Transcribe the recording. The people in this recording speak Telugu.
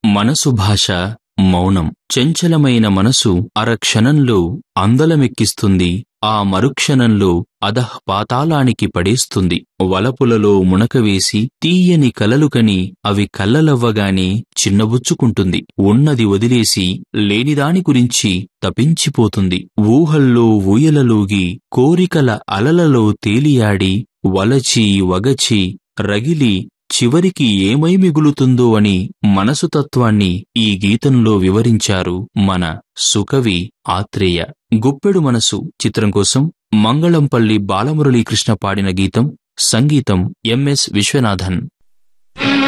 మనసు భాష మౌనం చంచలమైన మనసు అరక్షణంలో అందలమెక్కిస్తుంది ఆ మరుక్షణంలో అధః పాతాళానికి పడేస్తుంది వలపులలో మునకవేసి తీయని కలలు కని అవి కల్లలవ్వగానే చిన్నబుచ్చుకుంటుంది ఉన్నది వదిలేసి లేనిదాని గురించి తపించిపోతుంది ఊహల్లో ఊయలలోగి కోరికల అలలలో తేలియాడి వలచి వగచి రగిలి చివరికి ఏమై మిగులుతుందో అని మనసు తత్వాన్ని ఈ గీతంలో వివరించారు మన సుకవి ఆత్రేయ గుప్పెడు మనసు చిత్రం కోసం మంగళంపల్లి బాలమురళీకృష్ణ పాడిన గీతం సంగీతం ఎంఎస్ విశ్వనాథన్